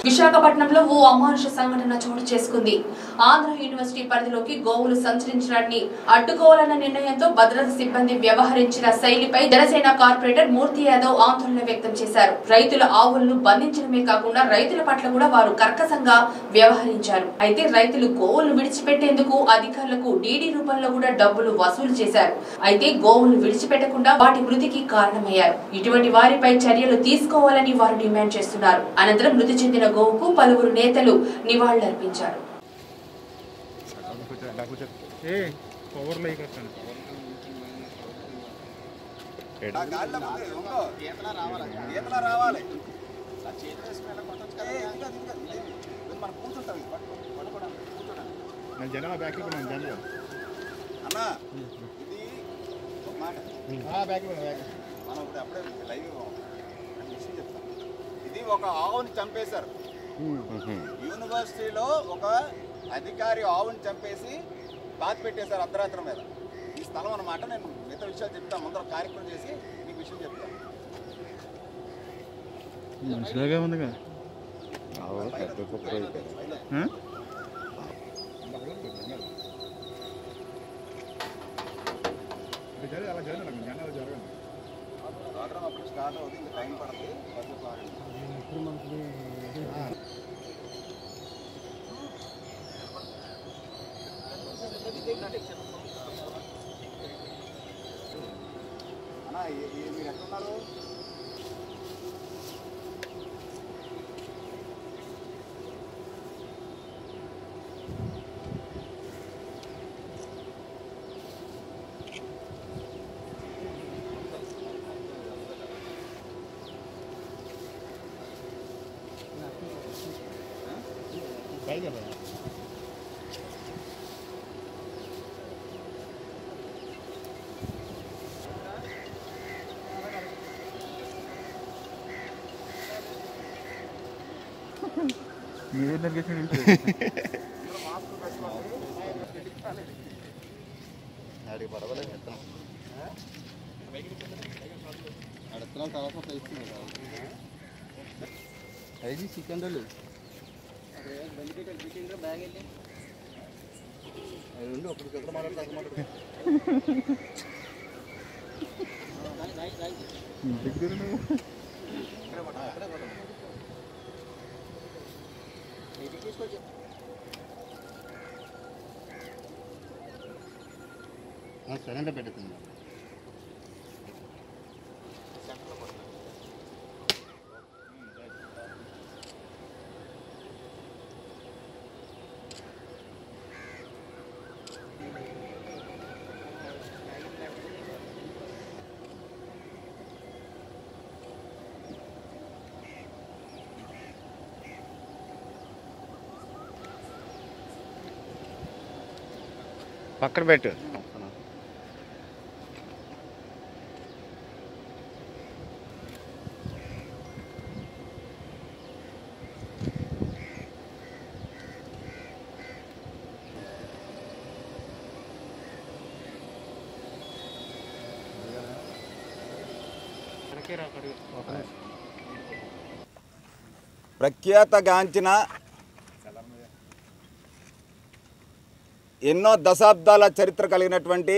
విశాఖపట్నంలో ఓ అమానుష సంఘటన చోటు చేసుకుంది ఆంధ్ర యూనివర్సిటీ పరిధిలోకి గోవులు సంచరించడాన్ని అడ్డుకోవాలన్న నిర్ణయంతో భద్రత సిబ్బంది వ్యవహరించిన శైలిపై జనసేన కార్పొరేటర్ మూర్తి యాదవ్ ఆందోళన వ్యక్తం చేశారు రైతుల ఆవులను బంధించడమే కాకుండా రైతుల పట్ల కూడా వారు కర్కశంగా వ్యవహరించారు అయితే రైతులు గోవులను విడిచిపెట్టేందుకు అధికారులకు డీడీ రూపంలో కూడా డబ్బులు వసూలు చేశారు అయితే గోవులను విడిచిపెట్టకుండా వాటి మృతికి కారణమయ్యారు ఇటువంటి వారిపై చర్యలు తీసుకోవాలని వారు డిమాండ్ చేస్తున్నారు అనంతరం మృతి చెందిన గోవుకు పలువురు నేతలు నివాళులర్పించారు ఏ పవర్లో ఎగొచ్చాను మన జనాభా బ్యాక్ మన జనాభా అన్నా ఇది ఒక మాట బ్యాక్ బ్యాక్ మనం ఇప్పుడు అప్పుడే లైవ్ అని విషయం చెప్తాం ఇది ఒక ఆవుని చంపేశారు యూనివర్సిటీలో ఒక అధికారి ఆవుని చంపేసి బాధ పెట్టేశారు అర్ధరాత్రి మీద ఈ స్థలం అన్నమాట నేను మిగతా విషయాలు చెప్తాను ముందర కార్యక్రమం చేసి మీకు విషయం చెప్తాను మనుషులాగా ఉందిగా ఆ? ఇది జరిగి అలా జరగదు జనాలు జరగదు ప్రోగ్రామ్ అప్పుడు స్టార్ట్ అవుతుంది ఇంకా టైం పడుతుంది కాసేపు ఆగండి. అన్నా ఈ- ఈ- మీరు ఎక్కడున్నారు పైగా భయ మీరేం నరికేసాడు ఆడికి పడవలే విత్తనం ఆడ విత్తనం తర్వాత ఇస్తున్నాడు ఐదు చికెన్ రోలు రెండు ఒకటి ఎక్కడ మాట్లాడితే అక్కడ మాట్లాడుతుంది దగ్గర నువ్వు సరైన పెడుతుంది పక్కన పెట్టు ప్రఖ్యాతగాంచిన ఎన్నో దశాబ్దాల చరిత్ర కలిగినటువంటి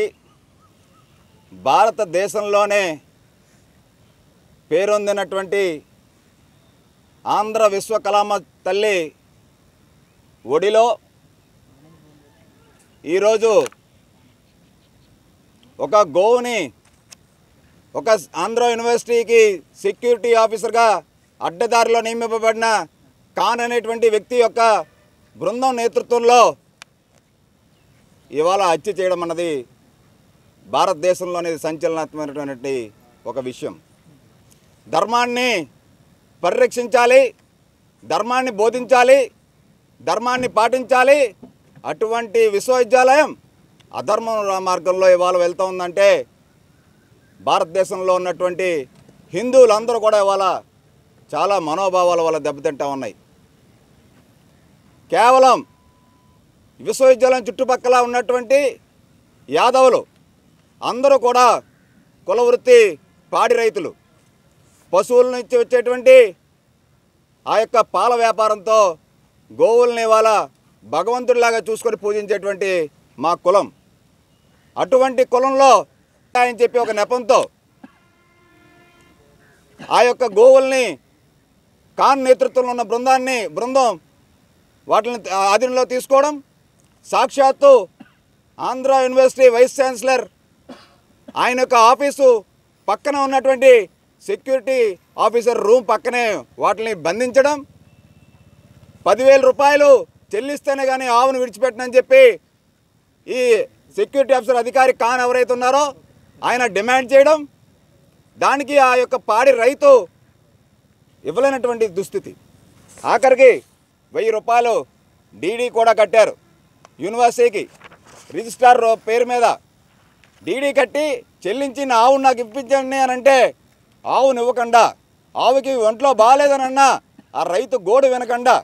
భారతదేశంలోనే పేరొందినటువంటి ఆంధ్ర విశ్వకళామ తల్లి ఒడిలో ఈరోజు ఒక గోవుని ఒక ఆంధ్ర యూనివర్సిటీకి సెక్యూరిటీ ఆఫీసర్గా అడ్డదారిలో నియమింపబడిన ఖాన్ అనేటువంటి వ్యక్తి యొక్క బృందం నేతృత్వంలో ఇవాళ హత్య చేయడం అన్నది భారతదేశంలోని సంచలనాత్మకమైనటువంటి ఒక విషయం ధర్మాన్ని పరిరక్షించాలి ధర్మాన్ని బోధించాలి ధర్మాన్ని పాటించాలి అటువంటి విశ్వవిద్యాలయం అధర్మం మార్గంలో ఇవాళ వెళ్తూ ఉందంటే భారతదేశంలో ఉన్నటువంటి హిందువులందరూ కూడా ఇవాళ చాలా మనోభావాల వల్ల దెబ్బతింటా ఉన్నాయి కేవలం విశ్వవిద్యాలయం చుట్టుపక్కల ఉన్నటువంటి యాదవులు అందరూ కూడా కుల వృత్తి పాడి రైతులు పశువుల నుంచి వచ్చేటువంటి ఆ యొక్క పాల వ్యాపారంతో గోవుల్ని ఇవాళ భగవంతుడిలాగా చూసుకొని పూజించేటువంటి మా కులం అటువంటి కులంలో అని చెప్పి ఒక నెపంతో ఆ యొక్క గోవుల్ని ఖాన్ నేతృత్వంలో ఉన్న బృందాన్ని బృందం వాటిని ఆధీనంలో తీసుకోవడం సాక్షాత్తు ఆంధ్ర యూనివర్సిటీ వైస్ ఛాన్సలర్ ఆయన యొక్క ఆఫీసు పక్కన ఉన్నటువంటి సెక్యూరిటీ ఆఫీసర్ రూమ్ పక్కనే వాటిని బంధించడం పదివేల రూపాయలు చెల్లిస్తేనే కానీ ఆవును విడిచిపెట్టనని చెప్పి ఈ సెక్యూరిటీ ఆఫీసర్ అధికారి ఖాన్ ఎవరైతే ఉన్నారో ఆయన డిమాండ్ చేయడం దానికి ఆ యొక్క పాడి రైతు ఇవ్వలేనటువంటి దుస్థితి ఆఖరికి వెయ్యి రూపాయలు డీడీ కూడా కట్టారు యూనివర్సిటీకి రిజిస్ట్రార్ రో- పేరు మీద డీడీ కట్టి చెల్లించి నా ఆవును నాకు ఇప్పించండి అని అంటే ఆవును ఇవ్వకుండా ఆవుకి ఒంట్లో బాగాలేదని అన్నా ఆ రైతు గోడు వినకుండా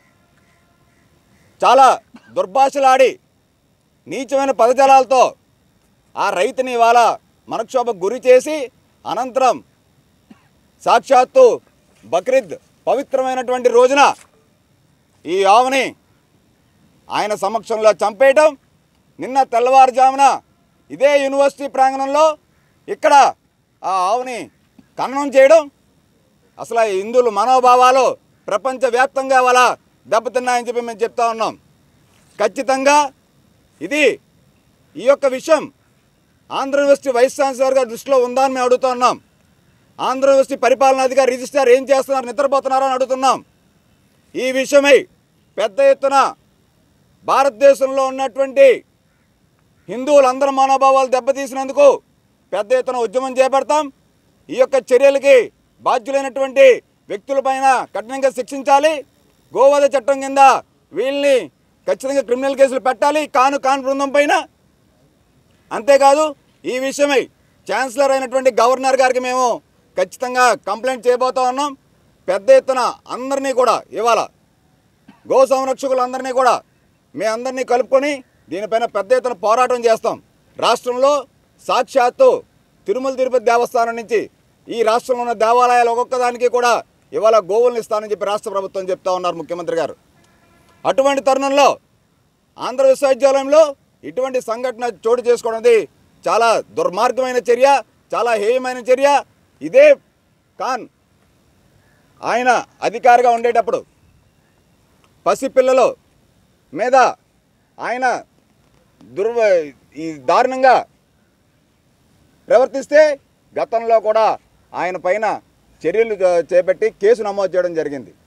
చాలా దుర్భాషలాడి నీచమైన పదజాలాలతో ఆ రైతుని ఇవాళ మనక్షోభకు గురి చేసి అనంతరం సాక్షాత్తు బక్రీద్ పవిత్రమైనటువంటి రోజున ఈ ఆవుని ఆయన సమక్షంలో చంపేయటం నిన్న తెల్లవారుజామున ఇదే యూనివర్సిటీ ప్రాంగణంలో ఇక్కడ ఆ ఆవుని ఖననం చేయడం అసలు ఈ హిందువుల మనోభావాలు ప్రపంచవ్యాప్తంగా వాళ్ళ దెబ్బతిన్నాయని చెప్పి మేము చెప్తా ఉన్నాం ఖచ్చితంగా ఇది ఈ యొక్క విషయం ఆంధ్ర యూనివర్సిటీ వైస్ ఛాన్సలర్ గారి దృష్టిలో ఉందా అని మేము అడుగుతా ఉన్నాం ఆంధ్ర యూనివర్సిటీ పరిపాలనాధికారి రిజిస్ట్రార్ ఏం చేస్తున్నారు నిద్రపోతున్నారో అని అడుగుతున్నాం ఈ విషయమై పెద్ద ఎత్తున భారతదేశంలో ఉన్నటువంటి హిందువులందరి మనోభావాలు దెబ్బతీసినందుకు పెద్ద ఎత్తున ఉద్యమం చేపడతాం ఈ యొక్క చర్యలకి బాధ్యులైనటువంటి వ్యక్తులపైన కఠినంగా శిక్షించాలి గోవధ చట్టం కింద వీళ్ళని ఖచ్చితంగా క్రిమినల్ కేసులు పెట్టాలి కాను కాను బృందం పైన అంతేకాదు ఈ విషయమై ఛాన్సలర్ అయినటువంటి గవర్నర్ గారికి మేము ఖచ్చితంగా కంప్లైంట్ చేయబోతా ఉన్నాం పెద్ద ఎత్తున అందరినీ కూడా ఇవాళ గో సంరక్షకులందరినీ కూడా మీ అందరినీ కలుపుకొని దీనిపైన పెద్ద ఎత్తున పోరాటం చేస్తాం రాష్ట్రంలో సాక్షాత్తు తిరుమల తిరుపతి దేవస్థానం నుంచి ఈ రాష్ట్రంలో ఉన్న దేవాలయాలు ఒక్కొక్క దానికి కూడా ఇవాళ గోవుల్ని ఇస్తానని చెప్పి రాష్ట్ర ప్రభుత్వం చెప్తా ఉన్నారు ముఖ్యమంత్రి గారు అటువంటి తరుణంలో ఆంధ్ర విశ్వవిద్యాలయంలో ఇటువంటి సంఘటన చోటు చేసుకోవడం చాలా దుర్మార్గమైన చర్య చాలా హేయమైన చర్య ఇదే ఖాన్ ఆయన అధికారిగా ఉండేటప్పుడు పసిపిల్లలు మీద ఆయన దుర్వ ఈ దారుణంగా ప్రవర్తిస్తే గతంలో కూడా ఆయన పైన చర్యలు చే- చేపట్టి కేసు నమోదు చేయడం జరిగింది